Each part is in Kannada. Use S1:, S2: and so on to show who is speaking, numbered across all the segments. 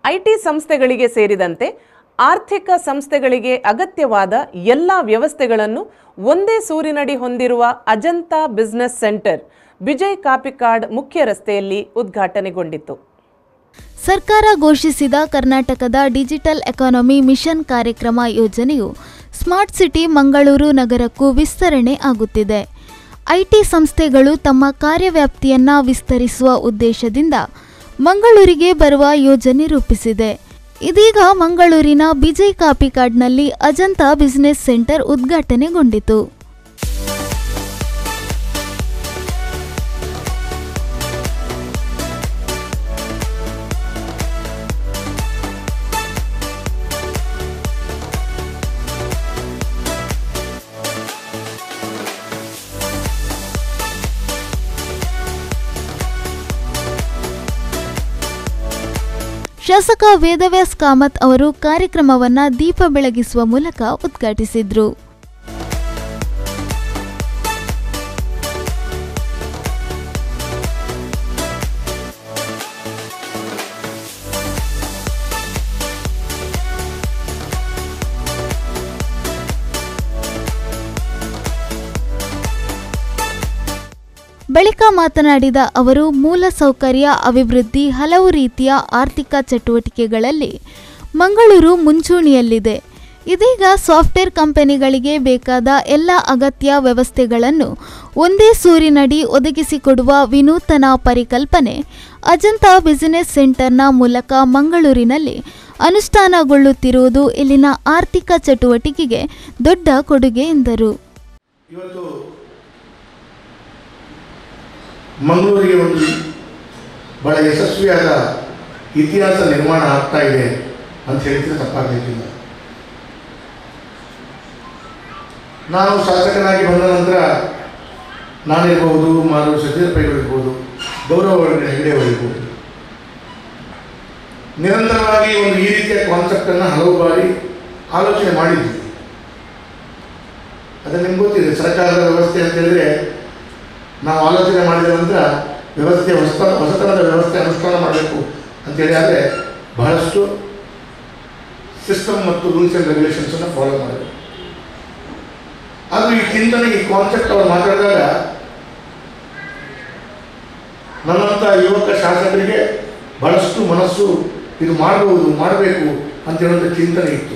S1: ಐಟಿ ಸಂಸ್ಥೆಗಳಿಗೆ ಸೇರಿದಂತೆ ಆರ್ಥಿಕ ಸಂಸ್ಥೆಗಳಿಗೆ ಅಗತ್ಯವಾದ ಎಲ್ಲ ವ್ಯವಸ್ಥೆಗಳನ್ನು ಒಂದೇ ಸೂರಿನಡಿ ಹೊಂದಿರುವ ಅಜಂತಾ ಬಿಸಿನೆಸ್ ಸೆಂಟರ್ ವಿಜಯ್ ಕಾಪಿಕಾಡ್ ಮುಖ್ಯ ರಸ್ತೆಯಲ್ಲಿ ಉದ್ಘಾಟನೆಗೊಂಡಿತು
S2: ಸರ್ಕಾರ ಘೋಷಿಸಿದ ಕರ್ನಾಟಕದ ಡಿಜಿಟಲ್ ಎಕಾನಮಿ ಮಿಷನ್ ಕಾರ್ಯಕ್ರಮ ಯೋಜನೆಯು ಸ್ಮಾರ್ಟ್ ಸಿಟಿ ಮಂಗಳೂರು ನಗರಕ್ಕೂ ವಿಸ್ತರಣೆ ಆಗುತ್ತಿದೆ ಐಟಿ ಸಂಸ್ಥೆಗಳು ತಮ್ಮ ಕಾರ್ಯವ್ಯಾಪ್ತಿಯನ್ನ ವಿಸ್ತರಿಸುವ ಉದ್ದೇಶದಿಂದ ಮಂಗಳೂರಿಗೆ ಬರುವ ಯೋಜನೆ ರೂಪಿಸಿದೆ ಇದೀಗ ಮಂಗಳೂರಿನ ಬಿಜೈ ಕಾಪಿಕಾಡ್ನಲ್ಲಿ ಅಜಂತಾ ಬಿಸಿನೆಸ್ ಸೆಂಟರ್ ಉದ್ಘಾಟನೆಗೊಂಡಿತು ಶಾಸಕ ವೇದವ್ಯಾಸ್ ಕಾಮತ್ ಅವರು ಕಾರ್ಯಕ್ರಮವನ್ನ ದೀಪ ಬೆಳಗಿಸುವ ಮೂಲಕ ಉದ್ಘಾಟಿಸಿದ್ರು ಬಳಿಕ ಮಾತನಾಡಿದ ಅವರು ಮೂಲ ಸೌಕರ್ಯ ಅಭಿವೃದ್ಧಿ ಹಲವು ರೀತಿಯ ಆರ್ಥಿಕ ಚಟುವಟಿಕೆಗಳಲ್ಲಿ ಮಂಗಳೂರು ಮುಂಚೂಣಿಯಲ್ಲಿದೆ ಇದೀಗ ಸಾಫ್ಟ್ವೇರ್ ಕಂಪನಿಗಳಿಗೆ ಬೇಕಾದ ಎಲ್ಲ ಅಗತ್ಯ ವ್ಯವಸ್ಥೆಗಳನ್ನು ಒಂದೇ ಸೂರಿನಡಿ ಒದಗಿಸಿಕೊಡುವ ವಿನೂತನ ಪರಿಕಲ್ಪನೆ ಅಜಂತಾ ಬಿಸಿನೆಸ್ ಸೆಂಟರ್ನ ಮೂಲಕ ಮಂಗಳೂರಿನಲ್ಲಿ ಅನುಷ್ಠಾನಗೊಳ್ಳುತ್ತಿರುವುದು ಇಲ್ಲಿನ ಆರ್ಥಿಕ ಚಟುವಟಿಕೆಗೆ ದೊಡ್ಡ ಕೊಡುಗೆ ಎಂದರು
S3: ಇವತ್ತು ಮಂಗಳೂರಿಗೆ ಒಂದು ಬಹಳ ಯಶಸ್ವಿಯಾದ ಇತಿಹಾಸ ನಿರ್ಮಾಣ ಆಗ್ತಾ ಇದೆ ಅಂತ ಹೇಳಿದ್ರೆ ತಪ್ಪಾಗಲಿಕ್ಕಿಲ್ಲ ನಾನು ಶಾಸಕನಾಗಿ ಬಂದ ನಂತರ ನಾನಿರ್ಬೋದು ಮಾರು ಸಚಿವರಪ್ಪಗಳಿರ್ಬೋದು ಗೌರವ ಹೆಗಡೆ ಅವರಿರ್ಬೋದು ನಿರಂತರವಾಗಿ ಒಂದು ಈ ರೀತಿಯ ಕಾನ್ಸೆಪ್ಟನ್ನು ಹಲವು ಬಾರಿ ಆಲೋಚನೆ ಮಾಡಿದ್ವಿ ಅದು ನಿಮ್ಗೆ ಗೊತ್ತಿದೆ ಸರ್ಕಾರದ ವ್ಯವಸ್ಥೆ ಅಂತ ಹೇಳಿದ್ರೆ ನಾವು ಆಲೋಚನೆ ಮಾಡಿದ ನಂತರ ವ್ಯವಸ್ಥೆ ಹೊಸ ಹೊಸತನದ ವ್ಯವಸ್ಥೆ ಅನುಷ್ಠಾನ ಮಾಡಬೇಕು ಅಂತೇಳಿ ಆದರೆ ಬಹಳಷ್ಟು ಸಿಸ್ಟಮ್ ಮತ್ತು ರೂಲ್ಸ್ ಆ್ಯಂಡ್ ರೆಗ್ಯುಲೇಷನ್ಸನ್ನು ಫಾಲೋ ಮಾಡಬೇಕು ಆದರೂ ಈ ಚಿಂತನೆ ಈ ಕಾನ್ಸೆಪ್ಟ್ ಅವ್ರು ಮಾತಾಡಿದಾಗ ನನ್ನಂಥ ಯುವಕ ಶಾಸಕರಿಗೆ ಬಹಳಷ್ಟು ಮನಸ್ಸು ಇದು ಮಾಡಬಹುದು ಮಾಡಬೇಕು ಅಂತ ಹೇಳುವಂಥ ಚಿಂತನೆ ಇತ್ತು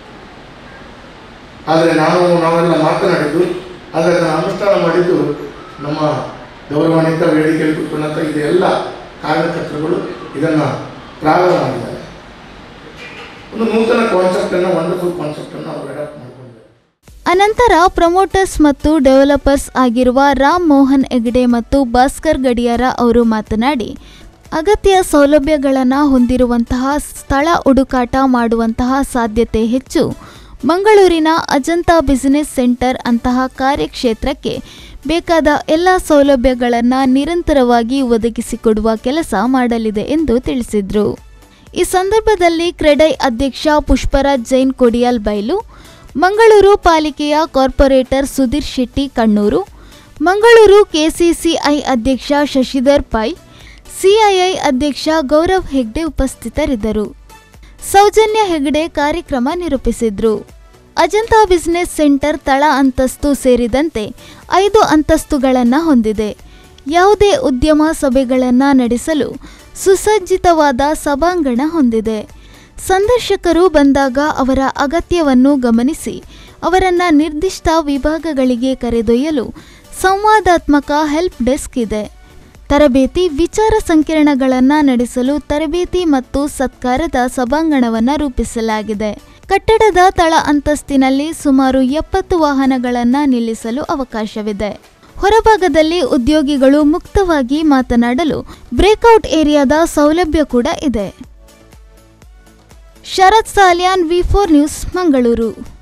S3: ಆದರೆ ನಾನು ನಾವೆಲ್ಲ ಮಾತನಾಡಿದ್ದು ಅದನ್ನು ಅನುಷ್ಠಾನ ಮಾಡಿದ್ದು ನಮ್ಮ ಗೌರವಾನ್ವಿತ ವೇದಿಕೆಯಲ್ಲಿ ಕೂತ್ಕೊಂಡಂಥ ಇದೆಲ್ಲ ಕಾರ್ಯಕರ್ತರುಗಳು ಇದನ್ನು ಪ್ರಾರಂಭ ಮಾಡಿದ್ದಾರೆ ಒಂದು ನೂತನ ಕಾನ್ಸೆಪ್ಟನ್ನು ವಂಡರ್ಫುಲ್ ಕಾನ್ಸೆಪ್ಟನ್ನು ಅವರು ಅಡಾಪ್ಟ್ ಮಾಡಿಕೊಂಡಿದ್ದಾರೆ
S2: ಅನಂತರ ಪ್ರಮೋಟರ್ಸ್ ಮತ್ತು ಡೆವಲಪರ್ಸ್ ಆಗಿರುವ ರಾಮ್ ಮೋಹನ್ ಹೆಗ್ಡೆ ಮತ್ತು ಭಾಸ್ಕರ್ ಗಡಿಯಾರ ಅವರು ಮಾತನಾಡಿ ಅಗತ್ಯ ಸೌಲಭ್ಯಗಳನ್ನು ಹೊಂದಿರುವಂತಹ ಸ್ಥಳ ಹುಡುಕಾಟ ಮಾಡುವಂತಹ ಸಾಧ್ಯತೆ ಹೆಚ್ಚು ಮಂಗಳೂರಿನ ಅಜಂತಾ ಬಿಸಿನೆಸ್ ಸೆಂಟರ್ ಅಂತಹ ಕಾರ್ಯಕ್ಷೇತ್ರಕ್ಕೆ ಬೇಕಾದ ಎಲ್ಲ ಸೌಲಭ್ಯಗಳನ್ನು ನಿರಂತರವಾಗಿ ಒದಗಿಸಿಕೊಡುವ ಕೆಲಸ ಮಾಡಲಿದೆ ಎಂದು ತಿಳಿಸಿದರು ಈ ಸಂದರ್ಭದಲ್ಲಿ ಕ್ರೆಡೈ ಅಧ್ಯಕ್ಷ ಪುಷ್ಪರಾಜ್ ಜೈನ್ ಕೊಡಿಯಾಲ್ ಬೈಲು ಮಂಗಳೂರು ಪಾಲಿಕೆಯ ಕಾರ್ಪೊರೇಟರ್ ಸುಧೀರ್ ಶೆಟ್ಟಿ ಕಣ್ಣೂರು ಮಂಗಳೂರು ಕೆಸಿಸಿಐ ಅಧ್ಯಕ್ಷ ಶಶಿಧರ್ ಪೈ ಸಿಐಐ ಅಧ್ಯಕ್ಷ ಗೌರವ್ ಹೆಗ್ಡೆ ಉಪಸ್ಥಿತರಿದ್ದರು ಸೌಜನ್ಯ ಹೆಗ್ಡೆ ಕಾರ್ಯಕ್ರಮ ನಿರೂಪಿಸಿದ್ರು ಅಜಂತಾ ಬಿಸಿನೆಸ್ ಸೆಂಟರ್ ತಳ ಅಂತಸ್ತು ಸೇರಿದಂತೆ ಐದು ಅಂತಸ್ತುಗಳನ್ನು ಹೊಂದಿದೆ ಯಾವುದೇ ಉದ್ಯಮ ಸಭೆಗಳನ್ನು ನಡೆಸಲು ಸುಸಜ್ಜಿತವಾದ ಸಭಾಂಗಣ ಹೊಂದಿದೆ ಸಂದರ್ಶಕರು ಬಂದಾಗ ಅವರ ಅಗತ್ಯವನ್ನು ಗಮನಿಸಿ ಅವರನ್ನ ನಿರ್ದಿಷ್ಟ ವಿಭಾಗಗಳಿಗೆ ಕರೆದೊಯ್ಯಲು ಸಂವಾದಾತ್ಮಕ ಹೆಲ್ಪ್ ಡೆಸ್ಕ್ ಇದೆ ತರಬೇತಿ ವಿಚಾರ ಸಂಕಿರಣಗಳನ್ನು ನಡೆಸಲು ತರಬೇತಿ ಮತ್ತು ಸತ್ಕಾರದ ಸಭಾಂಗಣವನ್ನು ರೂಪಿಸಲಾಗಿದೆ ಕಟ್ಟಡದ ತಳ ಅಂತಸ್ತಿನಲ್ಲಿ ಸುಮಾರು ಎಪ್ಪತ್ತು ವಾಹನಗಳನ್ನು ನಿಲ್ಲಿಸಲು ಅವಕಾಶವಿದೆ ಹೊರಭಾಗದಲ್ಲಿ ಉದ್ಯೋಗಿಗಳು ಮುಕ್ತವಾಗಿ ಮಾತನಾಡಲು ಬ್ರೇಕ್ಔಟ್ ಏರಿಯಾದ ಸೌಲಭ್ಯ ಕೂಡ ಇದೆ Sharath Salian V four news Mangaluru